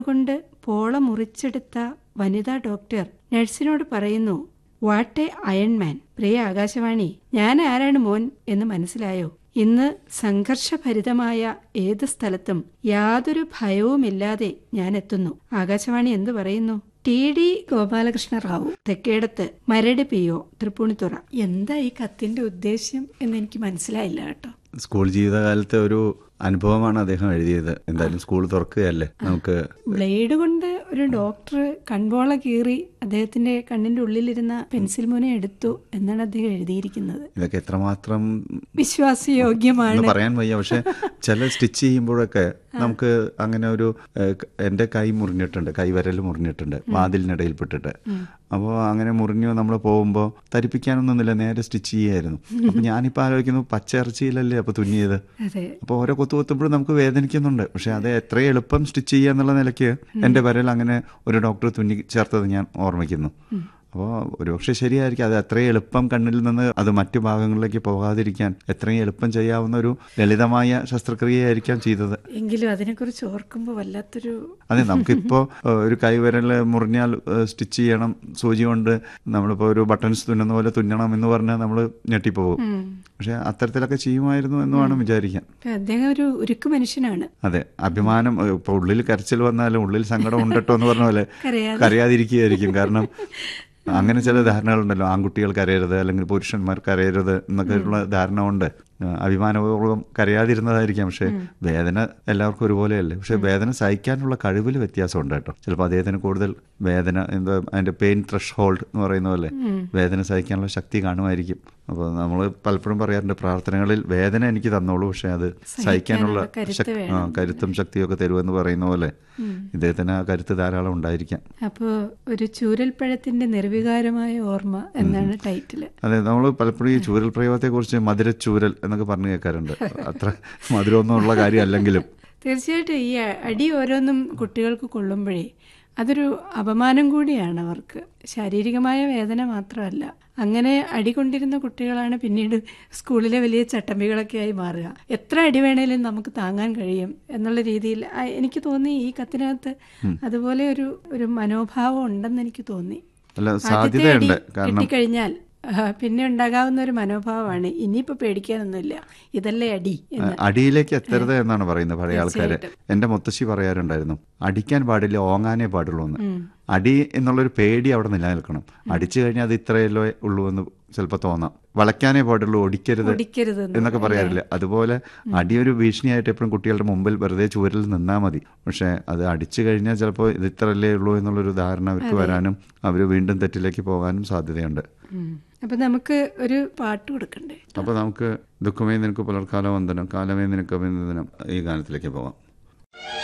കൊണ്ട് പോള മുറിച്ചെടുത്ത വനിതാ ഡോക്ടർ നഴ്സിനോട് പറയുന്നു വാട്ട് എ അയൺമാൻ പ്രിയ ആകാശവാണി ഞാൻ ആരാണ് മോൻ എന്ന് മനസ്സിലായോ ഇന്ന് സംഘർഷഭരിതമായ ഏത് സ്ഥലത്തും യാതൊരു ഭയവുമില്ലാതെ ഞാൻ എത്തുന്നു ആകാശവാണി എന്തു പറയുന്നു T D Gopalakrishna Rao Thekkedath Maradu P O Thrippunithura എന്താ ഈ കത്തിന്റെ ഉദ്ദേശ്യം എന്ന് എനിക്ക് മനസ്സിലായില്ല കേട്ടോ സ്കൂൾ ജീവിതകാലത്തെ ഒരു അനുഭവമാണ് അദ്ദേഹം എഴുതിയത് എന്തായാലും സ്കൂൾ തുറക്കുകയല്ലേ നമുക്ക് ബ്ലേഡ് കൊണ്ട് ഒരു ഡോക്ടർ കൺപോള കീറി അദ്ദേഹത്തിന്റെ കണ്ണിന്റെ ഉള്ളിലിരുന്ന പെൻസിൽ മുന എടുത്തു എന്നാണ് അദ്ദേഹം എഴുതിയിരിക്കുന്നത് ഇതൊക്കെ എത്രമാത്രം വിശ്വാസയോഗ്യമാണ് എന്ന് പറയാൻ വയ്യ പക്ഷെ ചില സ്റ്റിച്ച് ചെയ്യുമ്പോഴൊക്കെ നമുക്ക് അങ്ങനെ ഒരു ഏഹ്, ക- എന്റെ കൈ മുറിഞ്ഞിട്ടുണ്ട് കൈവരൽ മുറിഞ്ഞിട്ടുണ്ട് വാതിലിനിടയിൽപ്പെട്ടിട്ട് അപ്പോൾ അങ്ങനെ മുറിഞ്ഞു നമ്മൾ പോകുമ്പോൾ തരിപ്പിക്കാനൊന്നുമില്ല നേരെ സ്റ്റിച്ച് ചെയ്യായിരുന്നു അപ്പൊ ഞാനിപ്പോൾ ആലോചിക്കുന്നു പച്ച ഇറച്ചിയിലല്ലേ അപ്പൊ തുന്നിയത് അതെ അപ്പോൾ ഓരോ കൊത്തു കൊത്തുമ്പോഴും നമുക്ക് വേദനിക്കുന്നുണ്ട് പക്ഷെ അത് എത്ര എളുപ്പം സ്റ്റിച്ച് ചെയ്യുക എന്നുള്ള നിലയ്ക്ക് എൻ്റെ വിരൽ അങ്ങനെ ഒരു ഡോക്ടർ തുന്നി ചേർത്തത് ഞാൻ ഓർമ്മിക്കുന്നു അപ്പോൾ ഒരുപക്ഷെ ശരിയായിരിക്കും അത് എത്രയും എളുപ്പം കണ്ണിൽ നിന്ന് അത് മറ്റു ഭാഗങ്ങളിലേക്ക് പോകാതിരിക്കാൻ എത്രയും എളുപ്പം ചെയ്യാവുന്ന ഒരു ലളിതമായ ശസ്ത്രക്രിയയായിരിക്കാം ചെയ്തത് എങ്കിലും അതിനെക്കുറിച്ച് ഓർക്കുമ്പോൾ വല്ലാത്തൊരു അതെ നമുക്കിപ്പോൾ ഒരു കൈവിരൽ മുറിഞ്ഞാൽ സ്റ്റിച്ച് ചെയ്യണം സൂചി കൊണ്ട് നമ്മളിപ്പോൾ ഒരു ബട്ടൺസ് തുന്നുന്ന പോലെ തുന്നണം എന്ന് പറഞ്ഞാൽ നമ്മൾ ഞെട്ടിപ്പോകും പക്ഷെ അത്തരത്തിലൊക്കെ ചെയ്യുമായിരുന്നു എന്ന് വേണം വിചാരിക്കാൻ ഇപ്പൊ അദ്ദേഹം ഒരു ഉരുക്ക് മനുഷ്യനാണ് അതെ അഭിമാനം ഏഹ്, ഇപ്പൊ ഉള്ളിൽ കരച്ചിൽ വന്നാലും ഉള്ളിൽ സങ്കടം ഉണ്ടട്ടോ എന്ന് പറഞ്ഞ പോലെ കരയാതെ. കരയാതിരിക്കുകയായിരിക്കും കാരണം അങ്ങനെ ചില ധാരണകളുണ്ടല്ലോ ആൺകുട്ടികൾ കരയരുത് അല്ലെങ്കിൽ പുരുഷന്മാർ കരയരുത് എന്നൊക്കെയുള്ള ധാരണ കൊണ്ട് ഏഹ്, അഭിമാനപൂർവ്വം കരയാതിരുന്നതായിരിക്കാം പക്ഷെ വേദന എല്ലാവർക്കും ഒരുപോലെയല്ലേ പക്ഷെ വേദന സഹിക്കാനുള്ള കഴിവിൽ വ്യത്യാസമുണ്ട് കേട്ടോ ചിലപ്പോൾ അദ്ദേഹത്തിന് കൂടുതൽ വേദന എന്താ അതിന്റെ പെയിൻ ത്രഷ് ഹോൾഡ് എന്ന് പറയുന്ന പോലെ വേദന സഹിക്കാനുള്ള ശക്തി കാണുമായിരിക്കും അപ്പോൾ നമ്മൾ പലപ്പോഴും പറയാറുണ്ട് പ്രാർത്ഥനകളിൽ വേദന എനിക്ക് തന്നോളൂ പക്ഷെ അത് സഹിക്കാനുള്ള കരുത്ത് ശക്- ആ, കരുത്തും ശക്തിയൊക്കെ തരുമെന്ന് പറയുന്ന പോലെ ഇദ്ദേഹത്തിന് ആ കരുത്ത് ധാരാളം ഉണ്ടായിരിക്കാം അപ്പോ ഒരു ചൂരൽപ്പഴത്തിന്റെ നിർവികാരമായ ഓർമ്മ എന്നാണ് ടൈറ്റില് അതെ നമ്മൾ പലപ്പോഴും ഈ ചൂരൽ പ്രയോഗത്തെക്കുറിച്ച് മധുരച്ചൂരൽ എന്നൊക്കെ പറഞ്ഞു കേൾക്കാറുണ്ട് അത്ര മധുരമൊന്നും ഉള്ള കാര്യമല്ലെങ്കിലും തീർച്ചയായിട്ടും ഈ അടി ഓരോന്നും കുട്ടികൾക്ക് കൊള്ളുമ്പോഴേ അതൊരു അപമാനം കൂടിയാണ് അവർക്ക് ശാരീരികമായ വേദന മാത്രമല്ല അങ്ങനെ അടി കൊണ്ടിരുന്ന കുട്ടികളാണ് പിന്നീട് സ്കൂളിലെ വലിയ ചട്ടമ്പികളൊക്കെ ആയി മാറുക എത്ര അടി വേണേലും നമുക്ക് താങ്ങാൻ കഴിയും എന്നുള്ള രീതിയിൽ ആ, എനിക്ക് തോന്നി ഈ കത്തിനകത്ത് അതുപോലെ ഒരു ഒരു മനോഭാവം ഉണ്ടെന്ന് എനിക്ക് തോന്നി അല്ല ആദ്യത്തെ അടി സാധ്യതയുണ്ട് കാരണം കിട്ടിക്കഴിഞ്ഞാൽ ആ, പിന്നെ ഉണ്ടാകാവുന്ന ഒരു മനോഭാവമാണ് ഇനിയിപ്പോ പേടിക്കാനൊന്നുമില്ല ഇതല്ലേ അടി എന്ന് അടിയിലേക്ക് എത്തരുത് എന്നാണ് പറയുന്നത് പഴയ ആൾക്കാര് എന്റെ മുത്തശ്ശി പറയാറുണ്ടായിരുന്നു അടിക്കാൻ പാടില്ല ഓങ്ങാനേ പാടുള്ളൂ എന്ന് അടി എന്നുള്ളൊരു പേടി അവിടെ നിലനിൽക്കണം അടിച്ചു കഴിഞ്ഞാൽ അത് ഇത്രയല്ലോ ഉള്ളൂ എന്ന് ചിലപ്പോൾ തോന്നാം വളയ്ക്കാനേ പാടുള്ളൂ ഒടിക്കരുത് ഒടിക്കരുത് എന്നൊക്കെ പറയാറില്ല അതുപോലെ അടിയൊരു ഭീഷണിയായിട്ട് എപ്പോഴും കുട്ടികളുടെ മുമ്പിൽ വെറുതെ ചൂരിൽ നിന്നാൽ മതി പക്ഷെ അത് അടിച്ചു കഴിഞ്ഞാൽ ചിലപ്പോൾ ഇത് ഇത്രയല്ലേ ഉള്ളൂ എന്നുള്ളൊരു ധാരണ അവർക്ക് വരാനും അവർ വീണ്ടും തെറ്റിലേക്ക് പോകാനും സാധ്യതയുണ്ട് ഉം. അപ്പൊ നമുക്ക് ഒരു പാട്ട് കൊടുക്കണ്ടേ അപ്പോൾ നമുക്ക് ദുഃഖമേ നിനക്ക് പുലർക്കാല വന്ദനം കാലമേ നിനക്ക് അഭിനന്ദനം ഈ ഗാനത്തിലേക്ക് പോകാം